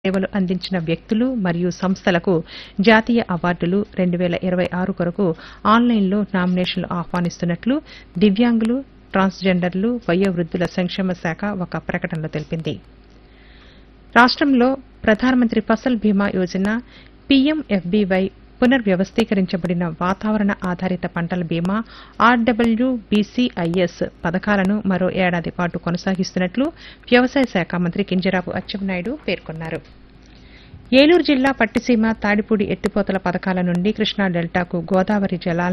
సేవలు అందించిన వ్యక్తులు మరియు సంస్థలకు జాతీయ అవార్డులు రెండు వేల ఇరవై ఆరు కొరకు ఆన్లైన్లో నామినేషన్లు ఆహ్వానిస్తున్నట్లు దివ్యాంగులు ట్రాన్స్జెండర్లు వయోవృద్ధుల సంక్షేమ శాఖ ఒక ప్రకటనలో తెలిపింది రాష్ట్రంలో ప్రధానమంత్రి ఫసల్ బీమా యోజన పీఎంఎఫ్బీవై పునర్వ్యవస్థీకరించబడిన వాతావరణ ఆధారిత పంటల బీమా ఆర్డబ్ల్యూ బీసీఐఎస్ పథకాలను మరో ఏడాది పాటు కొనసాగిస్తున్నట్లు వ్యవసాయ శాఖ మంత్రి కింజరాపు అచ్చెన్నాయుడు పేర్కొన్నారు ఏలూరు జిల్లా పట్టిసీమ తాడిపూడి ఎత్తిపోతల పథకాల నుండి కృష్ణా డెల్టాకు గోదావరి జలాలను